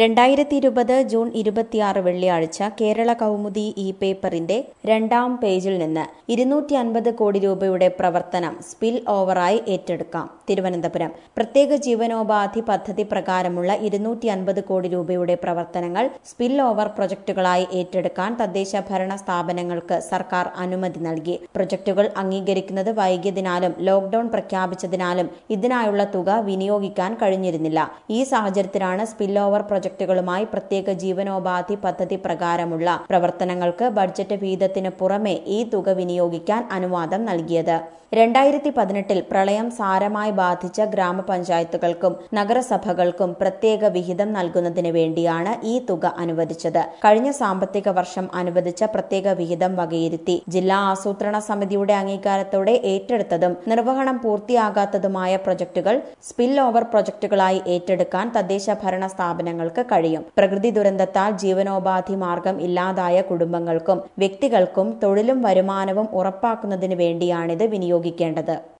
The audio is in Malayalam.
രണ്ടായിരത്തി ഇരുപത് ജൂൺ ഇരുപത്തിയാറ് വെള്ളിയാഴ്ച കേരള കൗമുദി ഇ പേപ്പറിന്റെ രണ്ടാം പേജിൽ നിന്ന് ഇരുന്നൂറ്റി അൻപത് കോടി രൂപയുടെ പ്രവർത്തനം സ്പിൽ ഓവറായി ഏറ്റെടുക്കാം തിരുവനന്തപുരം പ്രത്യേക ജീവനോപാധി പദ്ധതി പ്രകാരമുള്ള ഇരുന്നൂറ്റി അൻപത് കോടി രൂപയുടെ പ്രവർത്തനങ്ങൾ സ്പിൽ ഓവർ പ്രൊജക്ടുകളായി ഏറ്റെടുക്കാൻ തദ്ദേശ ഭരണ സ്ഥാപനങ്ങൾക്ക് സർക്കാർ അനുമതി നൽകി പ്രൊജക്ടുകൾ അംഗീകരിക്കുന്നത് വൈകിയതിനാലും ലോക്ഡൌൺ പ്രഖ്യാപിച്ചതിനാലും ഇതിനായുള്ള തുക വിനിയോഗിക്കാൻ കഴിഞ്ഞിരുന്നില്ല ഈ സാഹചര്യത്തിലാണ് സ്പിൽ ഓവർ പ്രൊജക്ടുകളുമായി പ്രത്യേക ജീവനോപാധി പദ്ധതി പ്രകാരമുള്ള പ്രവർത്തനങ്ങൾക്ക് ബഡ്ജറ്റ് വീതത്തിന് പുറമെ ഈ തുക വിനിയോഗിക്കാൻ അനുവാദം നൽകിയത് രണ്ടായിരത്തി പതിനെട്ടിൽ പ്രളയം സാരമായി ബാധിച്ച ഗ്രാമപഞ്ചായത്തുകൾക്കും നഗരസഭകൾക്കും പ്രത്യേക വിഹിതം നൽകുന്നതിന് വേണ്ടിയാണ് ഈ തുക അനുവദിച്ചത് കഴിഞ്ഞ സാമ്പത്തിക വർഷം അനുവദിച്ച പ്രത്യേക വിഹിതം വകയിരുത്തി ജില്ലാ ആസൂത്രണ സമിതിയുടെ അംഗീകാരത്തോടെ ഏറ്റെടുത്തതും നിർവഹണം പൂർത്തിയാകാത്തതുമായ പ്രൊജക്ടുകൾ സ്പിൽ ഓവർ പ്രൊജക്ടുകളായി ഏറ്റെടുക്കാൻ തദ്ദേശ ഭരണ സ്ഥാപനങ്ങൾക്ക് കഴിയും പ്രകൃതി ദുരന്തത്താൽ ജീവനോപാധി മാർഗം ഇല്ലാതായ കുടുംബങ്ങൾക്കും വ്യക്തികൾക്കും തൊഴിലും വരുമാനവും ഉറപ്പാക്കുന്നതിന് വേണ്ടിയാണിത് വിനിയോഗിക്കേണ്ടത്